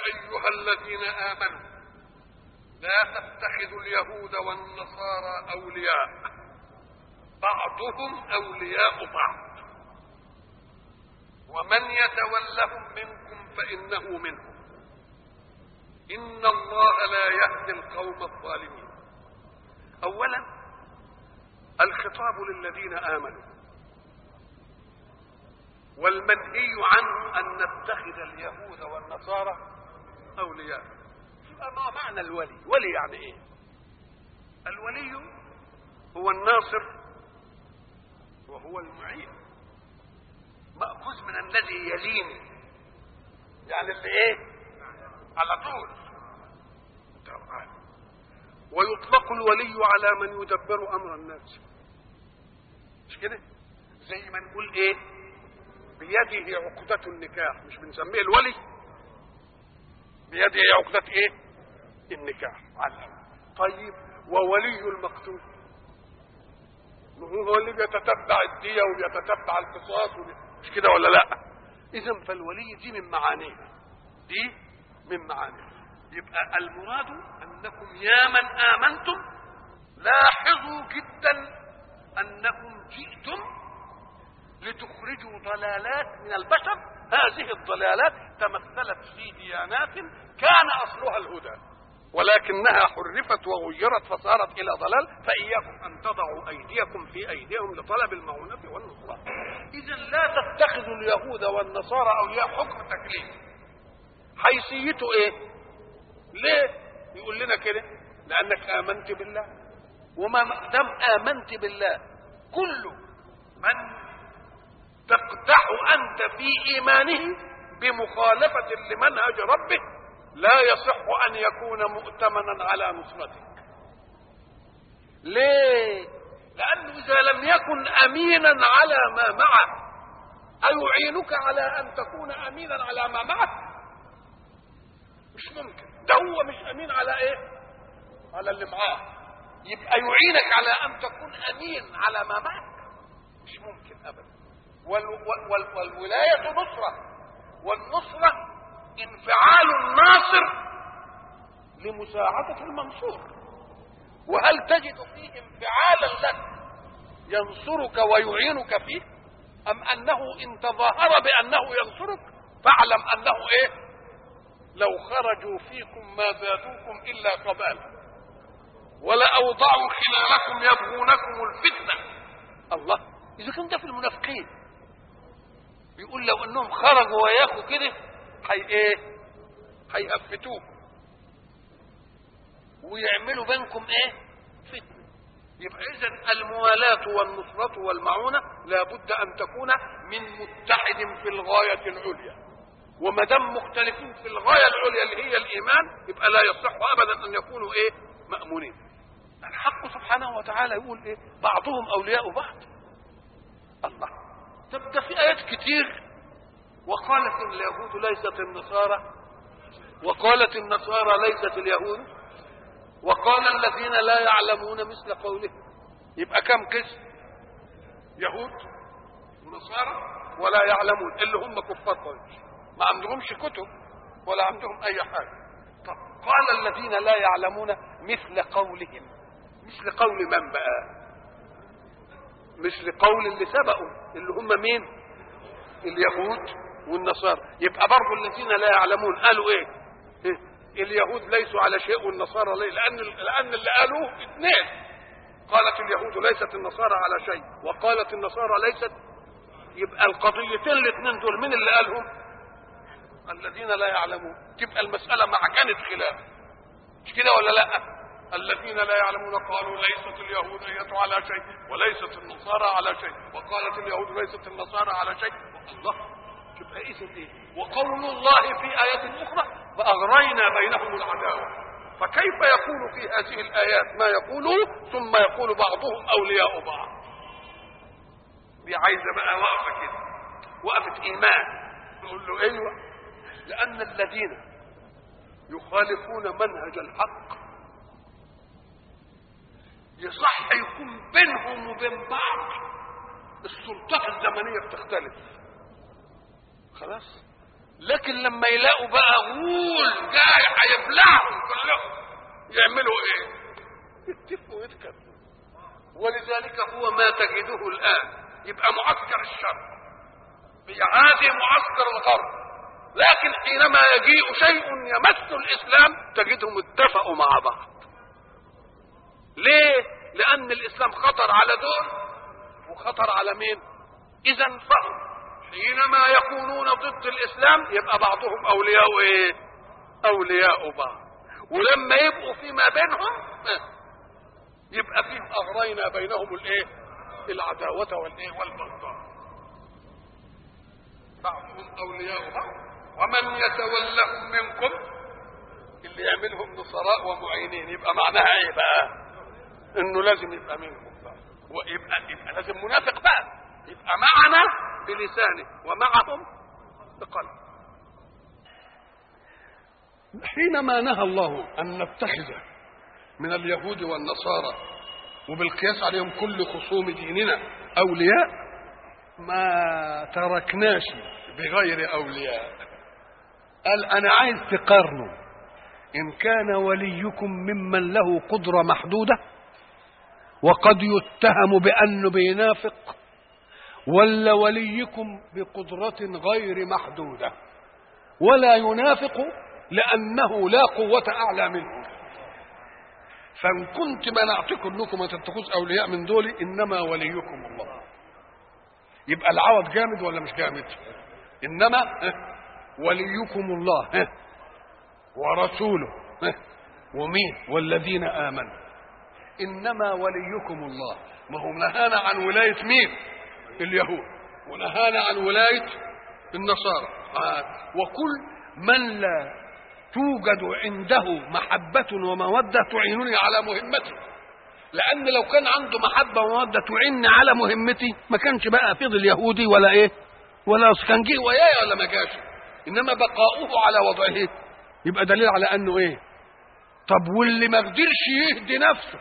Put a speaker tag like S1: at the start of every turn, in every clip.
S1: ايها الذين امنوا لا تتخذوا اليهود والنصارى اولياء بعضهم اولياء بعض ومن يتولهم منكم فانه منهم ان الله لا يهدي القوم الظالمين اولا الخطاب للذين امنوا والمنهي عنه ان نتخذ اليهود والنصارى اولياء ما معنى الولي ولي يعني ايه الولي هو الناصر وهو المعين مأخوذ من الذي يليني يعني اللي ايه على طول طبعا ويطلق الولي على من يدبر امر الناس مش كده زي ما نقول ايه بيده عقدة النكاح مش بنسميه الولي بيده عقدة ايه النكاح علم طيب وولي المقتول هو اللي بيتتبع الدية وبيتتبع القصاص مش كده ولا لا اذا فالولي دي من معانيها دي من معانيها يبقى المراد انكم يا من امنتم لاحظوا جدا انكم جئتم لتخرجوا ضلالات من البشر هذه الضلالات تمثلت في ديانات كان اصلها الهدى ولكنها حرفت وغيرت فصارت الى ضلال فاياكم ان تضعوا ايديكم في ايديهم لطلب المعونه والنصره اذا لا تتخذوا اليهود والنصارى اولياء حكم تكليف حيثيته ايه ليه يقول لنا كده لانك امنت بالله وما دام امنت بالله كل من تقدح انت في ايمانه بمخالفه لمنهج ربه لا يصح ان يكون مؤتمنا على نصرتك ليه لانه اذا لم يكن امينا على ما معه ايعينك على ان تكون امينا على ما معك مش ممكن ده هو مش امين على ايه على اللي معاه يبقى يعينك على ان تكون امين على ما معك مش ممكن ابدا وال وال والولايه نصره والنصره انفعال الناصر لمساعده المنصور وهل تجد فيه انفعالا لك ينصرك ويعينك فيه ام انه ان تظاهر بانه ينصرك فاعلم انه ايه لو خرجوا فيكم ما زادوكم الا قبالا ولاوضعوا خلالكم يبغونكم الفتنه الله اذا كان ده في المنافقين بيقول لو انهم خرجوا وياكوا كده هي ايه هيهفتوك ويعملوا بينكم ايه فتنه يبقى اذا الموالاه والنصره والمعونه لابد ان تكون من متحد في الغايه العليا وما دام مختلفين في الغايه العليا اللي هي الايمان يبقى لا يصح ابدا ان يكونوا ايه مامونين الحق سبحانه وتعالى يقول ايه بعضهم اولياء بعض الله طب ده في ايات كتير وقالت اليهود ليست النصارى وقالت النصارى ليست اليهود وقال الذين لا يعلمون مثل قوله يبقى كم قسم يهود ونصارى ولا يعلمون اللي هم كفار قريش ما عندهمش كتب ولا عندهم اي حاجه طب قال الذين لا يعلمون مثل قولهم مثل قول من بقى مثل قول اللي سبقوا اللي هم مين اليهود والنصارى يبقى برضه الذين لا يعلمون قالوا ايه, إيه؟ اليهود ليسوا على شيء والنصارى ليه لان لان اللي قالوه اثنين قالت اليهود ليست النصارى على شيء وقالت النصارى ليست يبقى القضيتين الاثنين دول مين اللي قالهم الذين لا يعلمون تبقى المسألة معجنة خلاف مش كده ولا لا الذين لا يعلمون قالوا ليست اليهودية على شيء وليست النصارى على شيء وقالت اليهود ليست النصارى على شيء الله تبقى ايه ايه وقول الله في آية أخرى فأغرينا بينهم العداوة فكيف يكون في هذه الآيات ما يقوله ثم يقول بعضهم أولياء بعض دي عايزة بقى وقفة كده وقفة إيمان نقول له أيوه لأن الذين يخالفون منهج الحق يصح يكون بينهم وبين بعض السلطات الزمنية بتختلف خلاص لكن لما يلاقوا بقى غول جاي هيبلعهم كلهم يعملوا ايه؟ يتفقوا ويتكلموا ولذلك هو ما تجده الان يبقى معسكر الشر بيعادي معسكر الغرب لكن حينما يجيء شيء يمس الاسلام تجدهم اتفقوا مع بعض ليه لان الاسلام خطر على دول وخطر على مين اذا فهم حينما يكونون ضد الاسلام يبقى بعضهم اولياء ايه اولياء بعض ولما يبقوا فيما بينهم يبقى فيه اغرينا بينهم الايه العداوه والايه والبغضاء بعضهم اولياء بعض ومن يتولهم منكم اللي يعملهم نصراء ومعينين يبقى معناها ايه بقى انه لازم يبقى منكم بقى ويبقى يبقى لازم منافق بقى يبقى معنا بلسانه ومعهم بقلبه حينما نهى الله ان نتخذ من اليهود والنصارى وبالقياس عليهم كل خصوم ديننا اولياء ما تركناش بغير اولياء قال انا عايز تقارنوا ان كان وليكم ممن له قدره محدوده وقد يتهم بانه بينافق ولا وليكم بقدره غير محدوده ولا ينافق لانه لا قوه اعلى منه فان كنت منعتكم انكم ما تتخذوا اولياء من دول انما وليكم الله يبقى العوض جامد ولا مش جامد انما وليكم الله ورسوله ومين والذين امنوا انما وليكم الله ما هو نهانا عن ولايه مين اليهود ونهانا عن ولايه النصارى وكل من لا توجد عنده محبة ومودة تعينني على مهمتي لأن لو كان عنده محبة ومودة تعينني على مهمتي ما كانش بقى فضل يهودي ولا إيه ولا كان جه وياي ولا ما جاش إنما بقاؤه على وضعه يبقى دليل على أنه إيه طب واللي ما قدرش يهدي نفسه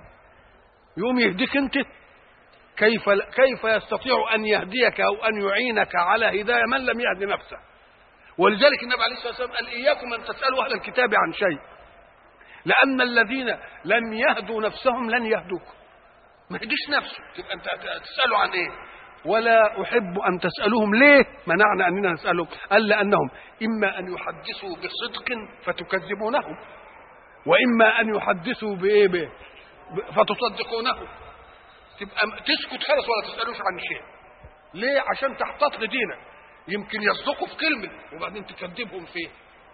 S1: يقوم يهديك أنت كيف كيف يستطيع أن يهديك أو أن يعينك على هداية من لم يهدي نفسه ولذلك النبي عليه الصلاه والسلام قال اياكم ان تسالوا اهل الكتاب عن شيء لان الذين لم يهدوا نفسهم لن يهدوكم ما يهديش نفسه تبقى انت تسالوا عن ايه ولا احب ان تسالوهم ليه منعنا اننا نسالهم قال لانهم اما ان يحدثوا بصدق فتكذبونهم واما ان يحدثوا بايه به فتصدقونه تبقى تسكت خالص ولا تسالوش عن شيء ليه عشان تحتاط لدينك يمكن يصدقوا في كلمة وبعدين تكذبهم فيه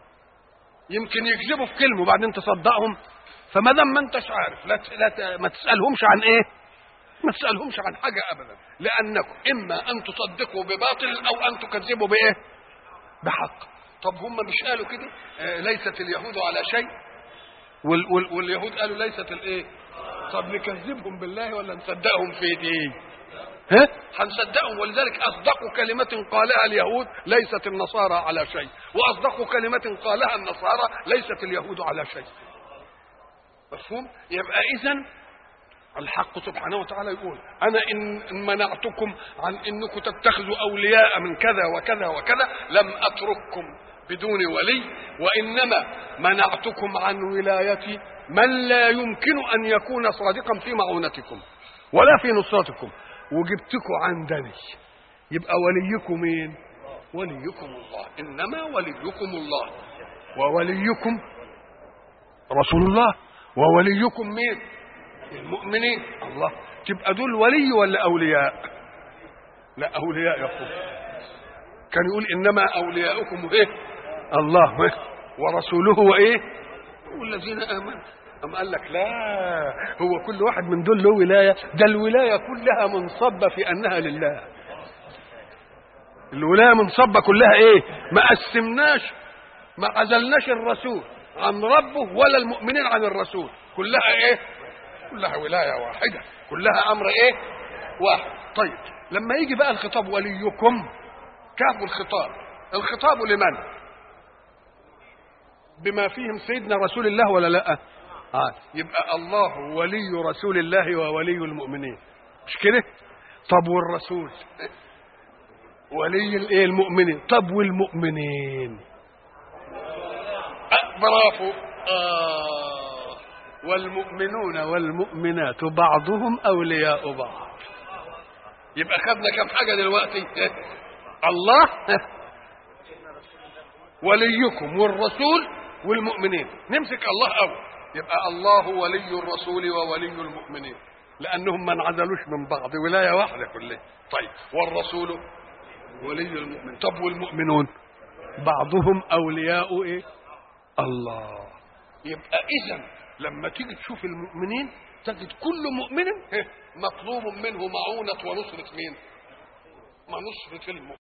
S1: يمكن يكذبوا في كلمة وبعدين تصدقهم فما دام ما انتش عارف لا, لا ما تسألهمش عن ايه ما تسألهمش عن حاجة أبدا لأنكم إما أن تصدقوا بباطل أو أن تكذبوا بإيه بحق طب هم مش قالوا كده آه ليست اليهود على شيء وال وال واليهود قالوا ليست الايه طب نكذبهم بالله ولا نصدقهم في دي ها هنصدقهم ولذلك اصدق كلمه قالها اليهود ليست النصارى على شيء واصدق كلمه قالها النصارى ليست اليهود على شيء مفهوم يبقى اذا الحق سبحانه وتعالى يقول انا ان منعتكم عن انكم تتخذوا اولياء من كذا وكذا وكذا لم اترككم بدون ولي وانما منعتكم عن ولايه من لا يمكن ان يكون صادقا في معونتكم ولا في نصرتكم وجبتكم عندني يبقى وليكم مين وليكم الله انما وليكم الله ووليكم رسول الله ووليكم مين المؤمنين الله تبقى دول ولي ولا اولياء لا اولياء يقول كان يقول انما اولياؤكم ايه الله ورسوله وايه والذين امنوا أم قال لك لا هو كل واحد من دول له ولاية ده الولاية كلها منصبة في أنها لله الولاية منصبة كلها إيه ما قسمناش ما عزلناش الرسول عن ربه ولا المؤمنين عن الرسول كلها إيه كلها ولاية واحدة كلها أمر إيه واحد طيب لما يجي بقى الخطاب وليكم كعب الخطاب الخطاب لمن بما فيهم سيدنا رسول الله ولا لا آه. يبقى الله ولي رسول الله وولي المؤمنين مش كده طب والرسول ولي الايه المؤمنين طب والمؤمنين آه برافو آه والمؤمنون والمؤمنات بعضهم اولياء بعض يبقى خدنا كم حاجه دلوقتي الله وليكم والرسول والمؤمنين نمسك الله اول يبقى الله ولي الرسول وولي المؤمنين لانهم ما انعزلوش من بعض ولايه واحده كلها طيب والرسول ولي المؤمن طب والمؤمنون بعضهم اولياء ايه الله يبقى اذا لما تيجي تشوف المؤمنين تجد كل مؤمن مطلوب منه معونة ونصرة مين؟ ما نصرة المؤمن